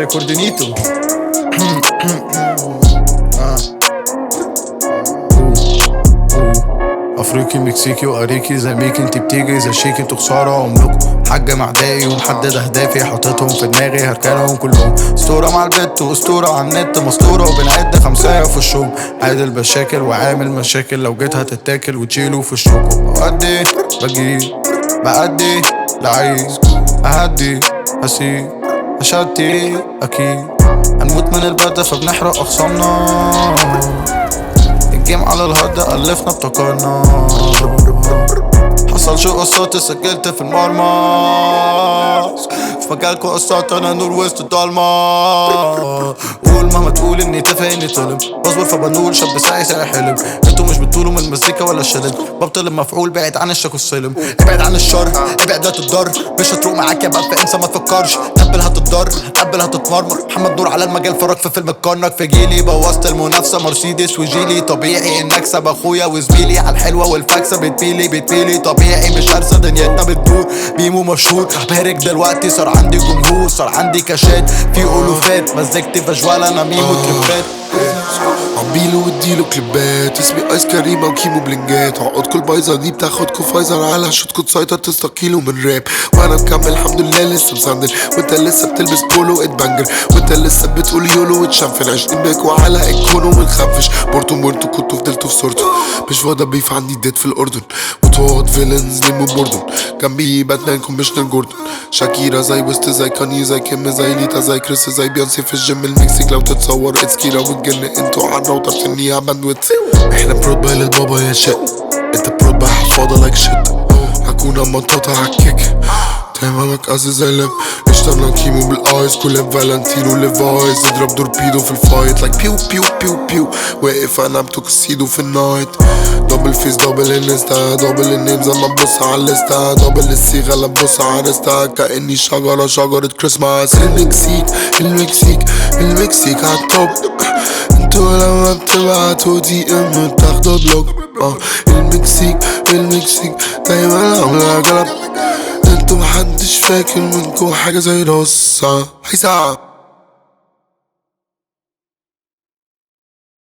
كوردينيتو افريقي مكسيكي واريكي زي ميكي انت بتيجي زي شيكي انتوا خساره عمركم حاج معدائي ومحدد اهدافي حاططهم في دماغي هركنهم كلهم اسطوره مع البت واسطوره على النت مسطوره وبنعد خمسايه في الشوم عادل بشاكل وعامل مشاكل لو جيت هتتاكل وتشيله في الشوكو بأدي بجيب بأدي لعيب أهدي هسيب أشتي أكيد هنموت من البرد فبنحرق أخصامنا الجيم على الهارد ألفنا ابتكرنا حصل شو قصات سجلت في المرمى في مجالكو قصات انا نور وسط الضلمة قول مهما تقول اني تافه اني طلب بصبر فبنول شاب ساعي ساعي حلم انتوا مش بتقولوا من المزيكا ولا الشلل ببطل المفعول بعد عن الشك والسلم ابعد عن الشر ابعد لا تتضر مش هتروق معاك يا بقى فانسى ما تفكرش قبل هتتضر قبل هتتمرمر محمد نور على المجال فرق في فيلم الكرنك في جيلي بوظت المنافسه مرسيدس وجيلي طبيعي ان اكسب اخويا وزميلي على الحلوه والفاكسه بتبيلي بتبيلي طبيعي مش هرسى دنيتنا بتدور بيمو مشهور بهرج دلوقتي صار عندي جمهور صار عندي كاشات في الوفات مزجت فجوال انا ميمو تريبات عبيله واديله كليبات اسمي ايس كريمه وكيمو بلنجات عقدكوا البايظه دي بتاخدكوا فايزر على شوتكوا تسيطر تستقيلوا من راب وانا مكمل الحمد لله لسه مسندل وانت لسه بتلبس بولو اتبنجر وانت لسه بتقول يولو وتشنفن عشرين باكوا على الكونو ونخفش بورتو مورتو كنتوا فضلتوا في صورته مش فاضي بيف عندي ديت في الاردن وتقعد فيلنز ليمو بوردن جنبي باتمان كوميشنر جوردن شاكيرا زي ويست زي كاني زي كيم زي ليتا زي كريس زي بيونسي في الجيم المكسيك لو تتصور اتسكيرا والجن انتوا عنا وطرفني على باندويت احنا برود باي للبابا يا شق انت برود باي حفاضه لايك شيت هكون اما تقطع عالكيك تعملك قصدي زي لب اشتغلنا كيمو بالايس كل فالنتينو ليفايز اضرب دوربيدو في الفايت لايك بيو بيو بيو بيو واقف انا بتوكسيدو في النايت دبل فيس دبل انستا دبل النيمز اما تبص على الليستا دبل الصيغه اللي تبص على ريستا كاني شجره شجره كريسماس المكسيك المكسيك المكسيك عالتوب انتوا لما بتبعتوا دي ام بتاخدوا بلوك اه المكسيك المكسيك دايما عامله قلب انتوا محدش فاكر منكم حاجة زي رصة هيسا